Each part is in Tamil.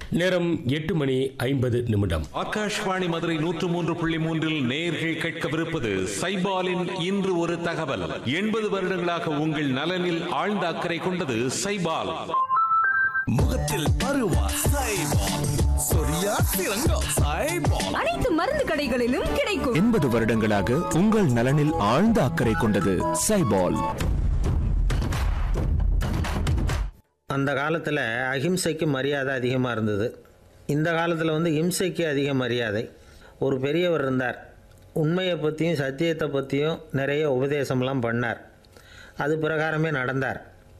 நேரம் எட்டு மணி ஐம்பது நிமிடம் ஆகாஷ்வாணி மதுரை நூற்று மூன்று புள்ளி மூன்றில் நேர்கள் கேட்கவிருப்பது சைபாலின் இன்று ஒரு தகவல் எண்பது வருடங்களாக உங்கள் நலனில் ஆழ்ந்த அக்கறை கொண்டது சைபால் முகத்தில் பருவா சைபால் சொரியா சிறங்கம் சைபால் அனைத்து மருந்து கடைகளிலும் கிடைக்கும் எண்பது வருடங்களாக உங்கள் நலனில் ஆழ்ந்த அக்கறை கொண்டது சைபால் அந்த காலத்தில் அஹிம்சைக்கு மரியாதை அதிகமாக இருந்தது இந்த காலத்தில் வந்து இம்சைக்கு அதிக மரியாதை ஒரு பெரியவர் இருந்தார் உண்மையை பற்றியும் சத்தியத்தை பற்றியும் நிறைய உபதேசம்லாம் பண்ணார் அது பிரகாரமே நடந்தார்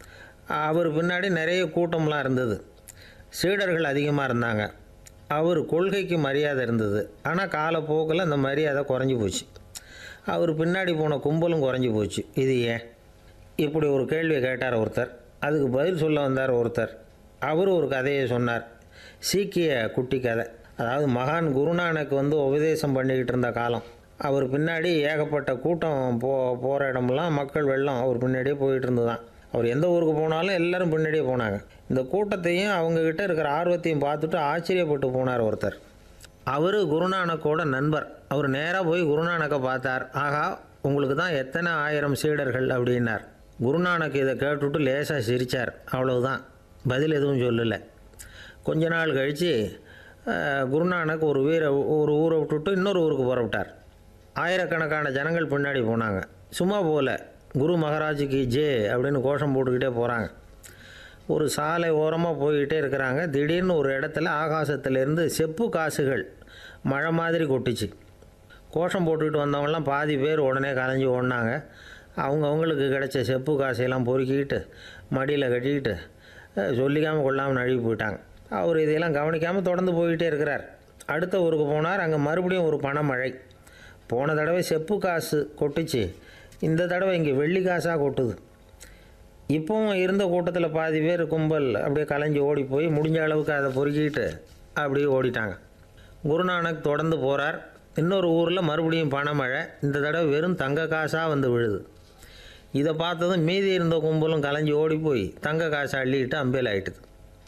அவர் பின்னாடி நிறைய கூட்டம்லாம் இருந்தது சீடர்கள் அதிகமாக இருந்தாங்க அவர் கொள்கைக்கு மரியாதை இருந்தது ஆனால் காலப்போக்கில் அந்த மரியாதை குறைஞ்சி போச்சு அவர் பின்னாடி போன கும்பலும் குறைஞ்சி போச்சு இது ஏன் இப்படி ஒரு கேள்வி கேட்டார் ஒருத்தர் அதுக்கு பதில் சொல்ல வந்தார் ஒருத்தர் அவர் ஒரு கதையை சொன்னார் சீக்கிய குட்டி கதை அதாவது மகான் குருநானக் வந்து உபதேசம் பண்ணிக்கிட்டு இருந்த காலம் அவர் பின்னாடி ஏகப்பட்ட கூட்டம் போ போகிற இடமெல்லாம் மக்கள் வெள்ளம் அவர் பின்னாடியே போயிட்டு இருந்துதான் அவர் எந்த ஊருக்கு போனாலும் எல்லாரும் பின்னாடியே போனாங்க இந்த கூட்டத்தையும் அவங்கக்கிட்ட இருக்கிற ஆர்வத்தையும் பார்த்துட்டு ஆச்சரியப்பட்டு போனார் ஒருத்தர் அவர் குருநானக்கோட நண்பர் அவர் நேராக போய் குருநானக்கை பார்த்தார் ஆகா உங்களுக்கு தான் எத்தனை ஆயிரம் சீடர்கள் அப்படின்னார் குருநானக் இதை கேட்டுவிட்டு லேசாக சிரித்தார் அவ்வளவுதான் பதில் எதுவும் சொல்லலை கொஞ்ச நாள் கழித்து குருநானக் ஒரு வீரை ஒரு ஊரை விட்டுட்டு இன்னொரு ஊருக்கு புறப்பட்டார் ஆயிரக்கணக்கான ஜனங்கள் பின்னாடி போனாங்க சும்மா போகல குரு மகாராஜுக்கு ஜே அப்படின்னு கோஷம் போட்டுக்கிட்டே போகிறாங்க ஒரு சாலை ஓரமாக போய்கிட்டே இருக்கிறாங்க திடீர்னு ஒரு இடத்துல ஆகாசத்திலேருந்து செப்பு காசுகள் மழை மாதிரி கொட்டுச்சு கோஷம் போட்டுக்கிட்டு வந்தவங்கலாம் பாதி பேர் உடனே கலைஞ்சி ஓடினாங்க அவங்க அவங்களுக்கு கிடைச்ச செப்பு காசையெல்லாம் பொறுக்கிக்கிட்டு மடியில் கட்டிக்கிட்டு அஹ், சொல்லிக்காமல் கொள்ளாமல் நழுவி போயிட்டாங்க அவர் இதையெல்லாம் கவனிக்காமல் தொடர்ந்து போய்கிட்டே இருக்கிறார் அடுத்த ஊருக்கு போனார் அங்கே மறுபடியும் ஒரு பணமழை போன தடவை செப்பு காசு கொட்டுச்சு இந்த தடவை இங்கே வெள்ளி காசாக கொட்டுது இப்போவும் இருந்த கூட்டத்தில் பாதி பேர் கும்பல் அப்படியே கலைஞ்சி ஓடி போய் முடிஞ்ச அளவுக்கு அதை பொறுக்கிட்டு அப்படியே ஓடிட்டாங்க குருநானக் தொடர்ந்து போகிறார் இன்னொரு ஊரில் மறுபடியும் பணமழை இந்த தடவை வெறும் தங்க காசாக வந்து விழுது இதை பார்த்ததும் மீதி இருந்த கும்பலும் கலைஞ்சி ஓடி போய் தங்க காசை அள்ளிக்கிட்டு அம்பேல் ஆயிட்டுது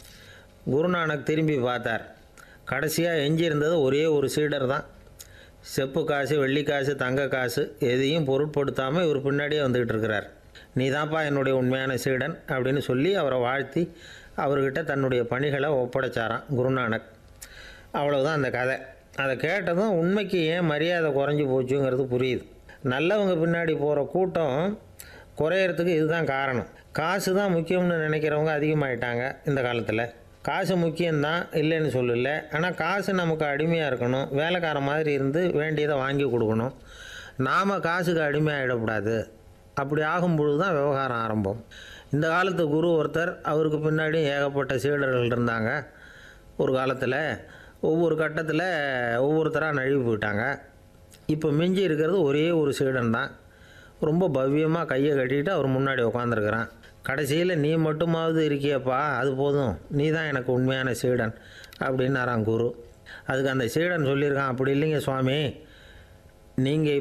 குருநானக் திரும்பி பார்த்தார் கடைசியாக எஞ்சி இருந்தது ஒரே ஒரு சீடர் தான் செப்பு காசு வெள்ளி காசு தங்க காசு எதையும் பொருட்படுத்தாமல் இவர் பின்னாடியே வந்துக்கிட்டு இருக்கிறார் நீ தான்ப்பா என்னுடைய உண்மையான சீடன் அப்படின்னு சொல்லி அவரை வாழ்த்தி அவர்கிட்ட தன்னுடைய பணிகளை ஒப்படைச்சாராம் குருநானக் அவ்வளவுதான் அந்த கதை அதை கேட்டதும் உண்மைக்கு ஏன் மரியாதை குறைஞ்சி போச்சுங்கிறது புரியுது நல்லவங்க பின்னாடி போகிற கூட்டம் குறையறதுக்கு இதுதான் காரணம் காசு தான் முக்கியம்னு நினைக்கிறவங்க அதிகமாயிட்டாங்க இந்த காலத்தில் காசு முக்கியம்தான் இல்லைன்னு சொல்லல ஆனால் காசு நமக்கு அடிமையாக இருக்கணும் வேலைக்கார மாதிரி இருந்து வேண்டியதை வாங்கி கொடுக்கணும் நாம் காசுக்கு அடிமையாகிடக்கூடாது அப்படி ஆகும் பொழுது தான் விவகாரம் ஆரம்பம் இந்த காலத்து குரு ஒருத்தர் அவருக்கு பின்னாடி ஏகப்பட்ட சீடர்கள் இருந்தாங்க ஒரு காலத்தில் ஒவ்வொரு கட்டத்தில் ஒவ்வொருத்தராக நழுவி போயிட்டாங்க இப்போ மிஞ்சி இருக்கிறது ஒரே ஒரு சீடன் தான் ரொம்ப பவ்யமாக கையை கட்டிட்டு அவர் முன்னாடி உட்காந்துருக்கிறான் கடைசியில் நீ மட்டுமாவது இருக்கியப்பா அது போதும் நீ தான் எனக்கு உண்மையான சீடன் அப்படின்னாராம் குரு அதுக்கு அந்த சீடன் சொல்லியிருக்கான் அப்படி இல்லைங்க சுவாமி நீங்கள்